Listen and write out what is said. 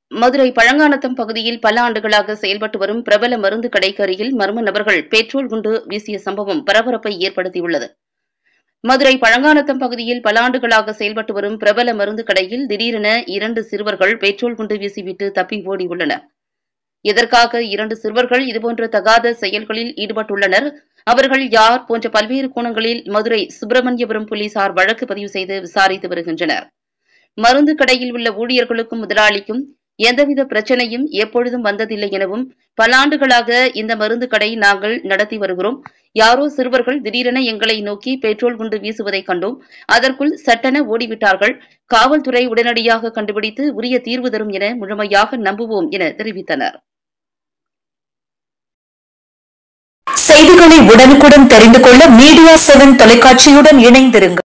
மதுரை பழங்கானத்தம் பகுதியில் பல ஆண்டுகளாக செயல்பட்டு வரும் பிரபல மருந்து கடைக்கு அருகில் மர்ம நபர்கள் பெட்ரோல் குண்டு வீசிய சம்பவம் பரபரப்பை ஏற்படுத்தியுள்ளது மதுரை பழங்கானத்தம் பகுதியில் பல ஆண்டுகளாக செயல்பட்டு வரும் பிரபல மருந்து கடையில் திடீரென இரண்டு சிறுவர்கள் பெட்ரோல் குண்டு வீசிவிட்டு தப்பி ஓடியுள்ளனர் இதற்காக இரண்டு சிறுவர்கள் இதுபோன்ற தகாத செயல்களில் ஈடுபட்டுள்ளனர் அவர்கள் யார் போன்ற பல்வேறு கோணங்களில் மதுரை சுப்பிரமணியபுரம் போலீசார் வழக்கு பதிவு செய்து விசாரித்து வருகின்றனர் மருந்து கடையில் உள்ள ஊழியர்களுக்கும் முதலாளிக்கும் எந்தவித பிரச்சனையும் எப்பொழுதும் வந்ததில்லை எனவும் பல ஆண்டுகளாக இந்த மருந்து கடை நாங்கள் நடத்தி வருகிறோம் யாரோ சிறுவர்கள் திடீரென எங்களை நோக்கி பெட்ரோல் குண்டு வீசுவதைக் கண்டோம் அதற்குள் சட்டென ஓடிவிட்டார்கள் காவல்துறை உடனடியாக கண்டுபிடித்து உரிய தீர்வு தரும் என முழுமையாக நம்புவோம் என தெரிவித்தனர் செய்திகளை உடனுக்குடன் தெரிந்து கொள்ள மீடியா செவன் தொலைக்காட்சியுடன் இணைந்திருங்கள்